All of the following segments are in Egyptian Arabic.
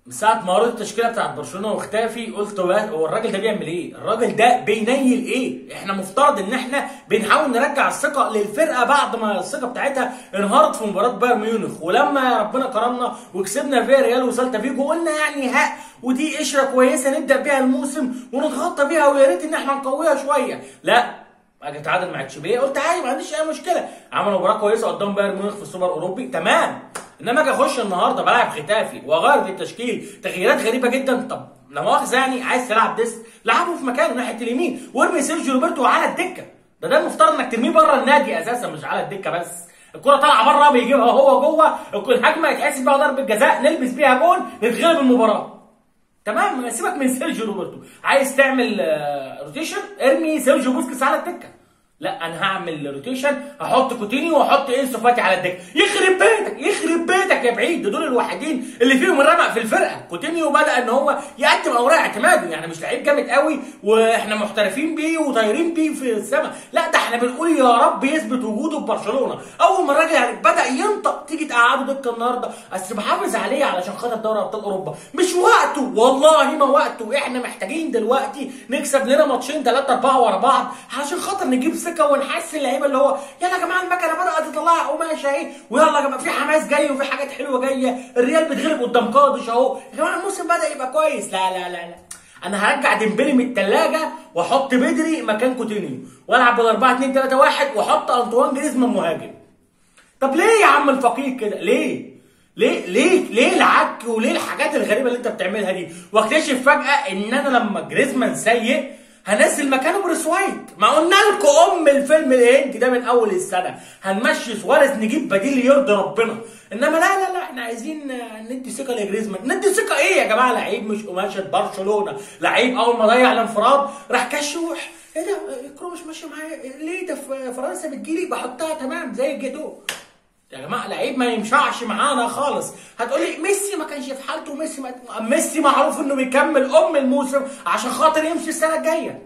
من ساعة ما قريت التشكيلة بتاعت برشلونة واختفي قلت بقى هو الراجل ده بيعمل ايه؟ الراجل ده بينيل ايه؟ احنا مفترض ان احنا بنحاول نرجع الثقة للفرقة بعد ما الثقة بتاعتها انهارت في مباراة بايرن ميونخ ولما ربنا كرمنا وكسبنا فيا ريال وسالتا فيجو قلنا يعني ها ودي قشرة كويسة نبدأ بيها الموسم ونتغطى بيها ويا ريت ان احنا نقويها شوية، لا اجي اتعادل مع تشيبيه قلت عادي ما عنديش اي مشكله عملوا مباراه كويسه قدام بايرن ميونخ في السوبر الاوروبي تمام انما اجي اخش النهارده بلعب ختافي واغير في التشكيل تغييرات غريبه جدا طب لا مؤاخذه يعني عايز تلعب ديست لعبه في مكانه ناحيه اليمين وارمي سيرجيو روبرتو على الدكه ده ده المفترض انك ترميه بره النادي اساسا مش على الدكه بس الكره طالعه بره بيجيبها هو جوه الهجمه يتحسب بيها ضربه جزاء نلبس بيها جون نتغلب المباراه تمام سيبك من سيرجيو روبرتو عايز تعمل آه، روتيشن ارمي سيرجيو بوسكيتس على الدكه لا انا هعمل روتيشن هحط كوتينيو واحط انسو فاتي على الدكه يخرب بيتك يخرب بيتك يا بعيد ده دول الوحيدين اللي فيهم الرمق في الفرقه كوتينيو بدا ان هو يقدم اوراق اعتماده يعني مش لعيب جامد قوي واحنا محترفين بيه وطايرين بيه في السماء لا ده احنا بنقول يا رب يثبت وجوده في برشلونه اول ما الراجل يعني بدا ينطق تيجي تقعده دكه النهارده اصل بحافظ عليه علشان خاطر دوري ابطال اوروبا مش وقته والله ما وقته احنا محتاجين دلوقتي نكسب لنا ماتشين ثلاثه اربعه ورا بعض علشان خاطر نجيب ثقه ونحسن اللعيبه اللي هو يلا يا جماعه المكنه بدات تطلع قماشه اهي ويلا يا جماعه في حماس جاي وفي حاجات حلوه جايه الريال بتغلب قدام قادش اهو يا جماعه الموسم بدا يبقى كويس لا لا لا لا انا هرجع ديمبلي من الثلاجه واحط بدري مكان كوتينيو والعب بال 4 2 3 1 واحط انطوان جريزمان مهاجم طب ليه يا عم الفقير كده ليه ليه ليه ليه العك وليه الحاجات الغريبه اللي انت بتعملها دي واكتشف فجاه ان انا لما جريزمان سيء هنزل مكانه بريس وايت ما قلنا لكم ام الفيلم الهندي ده من اول السنه هنمشي سواريز نجيب بديل يرضي ربنا انما لا لا لا احنا عايزين آه، ندي ثقه لجريزمان ندي ثقه ايه يا جماعه لعيب مش قماشه برشلونه لعيب اول ما ضيع الانفراد راح كشوح ايه ده الكوره مش ماشيه معايا ليه ده في فرنسا بتجيلي بحطها تمام زي الجاتو يا جماعه لعيب ما ينفعش معانا خالص هتقولي ميسي ما كانش في حالته ميسي ما... ميسي معروف انه بيكمل ام الموسم عشان خاطر يمشي السنه الجايه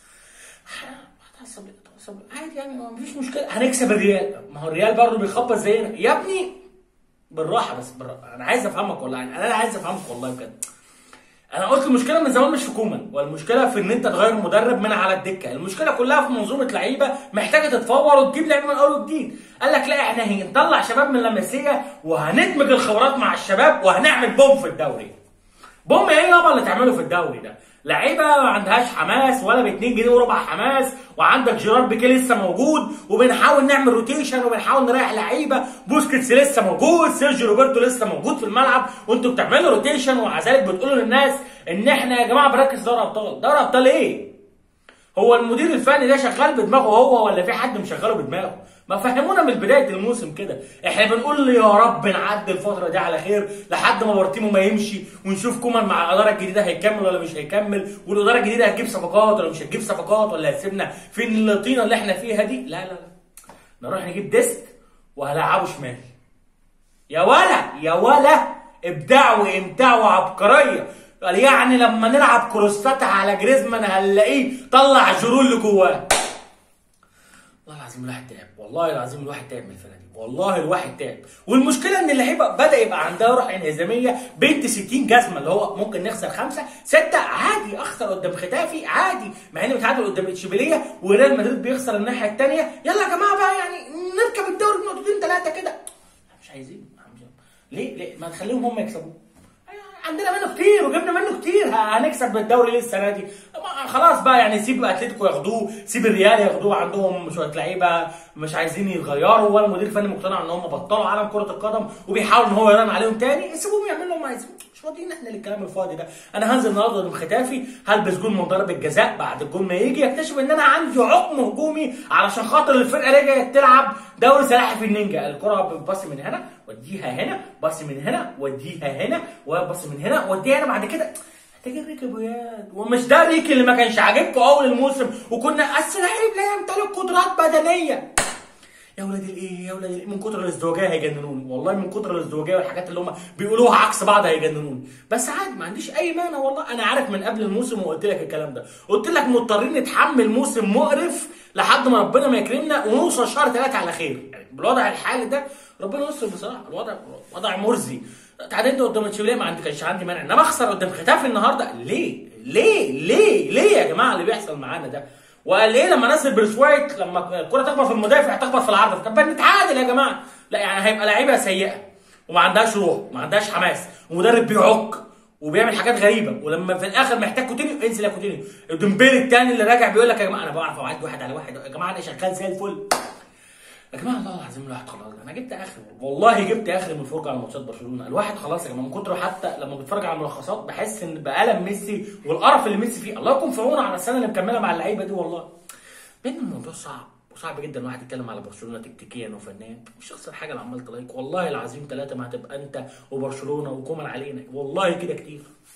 تعصب تعصب عادي يعني ما فيش مشكله هنكسب الريال ما هو الريال برضه بيخبط زينا يا ابني بالراحه بس بالراحه انا عايز افهمك والله يعني انا عايز افهمك والله بجد انا قلت المشكله من زمان مش في كومان والمشكله في ان انت تغير مدرب من على الدكه المشكله كلها في منظومه لعيبه محتاجه تتفور وتجيب لعيبه من اول وجديد قال لك لا احنا هنطلع شباب من لاماسيا وهندمج الخبرات مع الشباب وهنعمل بوم في الدوري بوم ايه يابا اللي تعمله في الدوري ده لعيبه ما عندهاش حماس ولا ب 2 جنيه وربع حماس وعندك جيرار بيكي لسه موجود وبنحاول نعمل روتيشن وبنحاول نريح لعيبه بوسكيتس لسه موجود سيرجيو روبرتو لسه موجود في الملعب وانتوا بتعملوا روتيشن ومع ذلك بتقولوا للناس ان احنا يا جماعه بنركز دوري ابطال دوري ابطال ايه هو المدير الفني ده شغال بدماغه هو ولا في حد مشغله بدماغه؟ ما فهمونا من بدايه الموسم كده، احنا بنقول يا رب نعدي الفتره دي على خير لحد ما بارتيمو ما يمشي ونشوف كومان مع الاداره الجديده هيكمل ولا مش هيكمل، والاداره الجديده هتجيب صفقات ولا مش هتجيب صفقات ولا هتسيبنا في الطينه اللي احنا فيها دي، لا لا لا. نروح نجيب ديست وهلعبه شمال. يا ولا يا ولا ابداع وامتاع وعبقريه قال يعني لما نلعب كروسات على جريزمان هنلاقيه طلع جرول اللي جواه والله العظيم الواحد تعب والله العظيم الواحد تعب من الفرقه دي والله الواحد تعب والمشكله ان اللعيبه بدا يبقى عندها روح انهزاميه بنت 60 جزمه اللي هو ممكن نخسر خمسه سته عادي اخسر قدام ختافي عادي مع اني متعادل قدام اشبيليه وريال مدريد بيخسر الناحيه الثانيه يلا يا جماعه بقى يعني نركب الدوري بنقطتين ثلاثه كده مش عايزين ليه ليه ما نخليهم هم يكسبوه عندنا منه كتير وجبنا منه كتير هنكسب الدوري ليه السنه دي خلاص بقى يعني سيب اتلتيكو ياخدوه سيب الريال ياخدوه عندهم شويه لعيبه مش عايزين يتغيروا ولا المدير الفني مقتنع ان هم بطلوا عالم كره القدم وبيحاول ان هو يرن عليهم تاني سيبوهم يعملوا اللي هم عايزين مش فاضيين احنا للكلام الفاضي ده انا هنزل النهارده ضد ختافي هلبس جول من ضربه جزاء بعد الجول ما يجي اكتشف ان انا عندي عقم هجومي علشان خاطر الفرقه رجعت تلعب دوري سلاحف النينجا الكره بتباصي من هنا وديها هنا باصي من هنا وديها هنا وباصي من هنا وديها هنا بعد كده محتاجين ريكي بوياد ومش ده ريكي اللي ما كانش عاجبكم اول الموسم وكنا اصل لعيب لا يمتلك قدرات بدنيه يا ولاد الايه يا ولاد الايه من كتر الازدواجيه هيجننوني والله من كتر الازدواجيه والحاجات اللي هم بيقولوها عكس بعض هيجننوني بس عادي ما عنديش اي مانع والله انا عارف من قبل الموسم وقلت لك الكلام ده قلت لك مضطرين نتحمل موسم مقرف لحد ما ربنا ما يكرمنا ونوصل شهر ثلاثة على خير يعني بالوضع الحالي ده ربنا يستر بصراحه الوضع وضع مرزي تعادلت قدام تشيليه ما عندي كانش عندي مانع انما اخسر قدام ختافي النهارده ليه؟ ليه؟ ليه؟ ليه يا جماعه اللي بيحصل معانا ده؟ وقال ليه لما نزل برشوايت لما الكره تخبط في المدافع تخبط في العارضه طب نتعادل يا جماعه لا يعني هيبقى لعيبه سيئه وما عندهاش روح وما عندهاش حماس ومدرب بيعك وبيعمل حاجات غريبه ولما في الاخر محتاج كوتينيو انزل يا كوتينيو الدومبيلي الثاني اللي راجع بيقول لك يا جماعه انا بعرف اوعد واحد على واحد يا جماعه انا شغال زي الفل يا جماعه والله العظيم الواحد خلاص انا جبت اخر والله جبت اخر من الفرجه على ماتشات برشلونه الواحد خلاص يا جماعه من كتر حتى لما بتفرج على الملخصات بحس ان بألم ميسي والقرف اللي ميسي فيه الله يكون في عونه على السنه اللي مكمله مع اللعيبه دي والله بين الموضوع صعب وصعب جدا الواحد يتكلم على برشلونه تكتيكيا وفنيا مش هخسر حاجه اللي عمال تلايك والله العظيم ثلاثه ما هتبقى انت وبرشلونه وكومان علينا والله كده كتير